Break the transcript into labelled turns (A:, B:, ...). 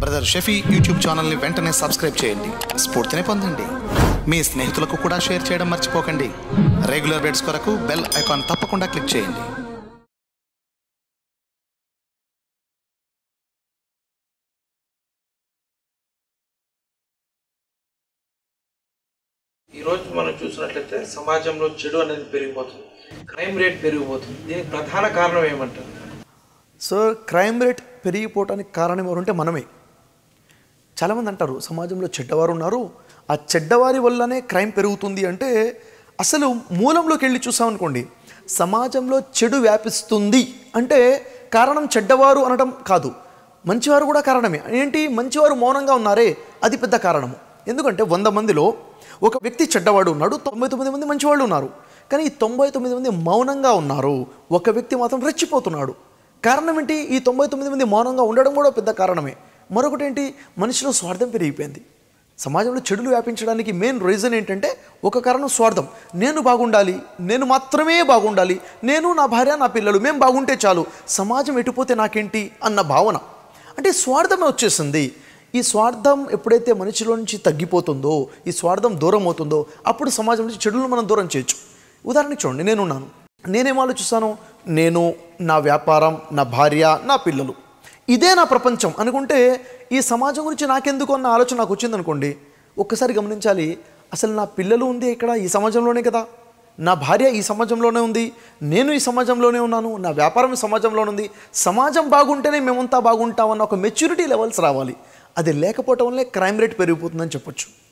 A: brother Shafi YouTube ఛానల్ని వెంటనే subscribe చేయండి స్ఫూర్తిని పొందండి మీ స్నేహితులకు కూడా షేర్ చేయడం మర్చిపోకండి రెగ్యులర్ బెడ్స్ కొరకు బెల్ ఐకాన్ తప్పకుండా క్లిక్ చేయండి
B: ఈరోజు మనం చూసినట్లయితే సమాజంలో చెడు అనేది పెరిగిపోతుంది క్రైమ్ రేట్ పెరిగిపోతుంది దీనికి ప్రధాన కారణం ఏమంటారు
C: సో క్రైమ్ రేట్ పెరిగిపోవటానికి కారణం ఎవరంటే మనమే చాలామంది అంటారు సమాజంలో చెడ్డవారు ఉన్నారు ఆ చెడ్డవారి వల్లనే క్రైమ్ పెరుగుతుంది అంటే అసలు మూలంలోకి వెళ్ళి చూసామనుకోండి సమాజంలో చెడు వ్యాపిస్తుంది అంటే కారణం చెడ్డవారు అనడం కాదు మంచివారు కూడా కారణమే ఏంటి మంచివారు మౌనంగా ఉన్నారే అది పెద్ద కారణము ఎందుకంటే వంద మందిలో ఒక వ్యక్తి చెడ్డవాడు ఉన్నాడు తొంభై తొమ్మిది మంది మంచివాళ్ళు ఉన్నారు కానీ ఈ తొంభై తొమ్మిది మంది మౌనంగా ఉన్నారు ఒక వ్యక్తి మాత్రం రెచ్చిపోతున్నాడు కారణం ఏంటి ఈ తొంభై తొమ్మిది మంది మౌనంగా ఉండడం కూడా పెద్ద కారణమే మరొకటి ఏంటి మనిషిలో స్వార్థం పెరిగిపోయింది సమాజంలో చెడులు వ్యాపించడానికి మెయిన్ రీజన్ ఏంటంటే ఒక కారణం స్వార్థం నేను బాగుండాలి నేను మాత్రమే బాగుండాలి నేను నా భార్య నా పిల్లలు మేము బాగుంటే చాలు సమాజం ఎటుపోతే నాకేంటి అన్న భావన అంటే స్వార్థమే వచ్చేసింది ఈ స్వార్థం ఎప్పుడైతే మనిషిలో నుంచి తగ్గిపోతుందో ఈ స్వార్థం దూరం అవుతుందో అప్పుడు సమాజం నుంచి చెడులను మనం దూరం చేయొచ్చు ఉదాహరణకి చూడండి నేనున్నాను నేనేం ఆలోచిస్తాను నేను నా వ్యాపారం నా భార్య నా పిల్లలు ఇదే నా ప్రపంచం అనుకుంటే ఈ సమాజం గురించి నాకెందుకు అన్న ఆలోచన నాకు వచ్చిందనుకోండి ఒక్కసారి గమనించాలి అసలు నా పిల్లలు ఉంది ఇక్కడ ఈ సమాజంలోనే కదా నా భార్య ఈ సమాజంలోనే ఉంది నేను ఈ సమాజంలోనే ఉన్నాను నా వ్యాపారం ఈ సమాజంలోనే ఉంది సమాజం బాగుంటేనే మేమంతా బాగుంటామన్న ఒక మెచ్యూరిటీ లెవెల్స్ రావాలి అది లేకపోవటం వల్లే క్రైమ్ రేట్ పెరిగిపోతుందని చెప్పొచ్చు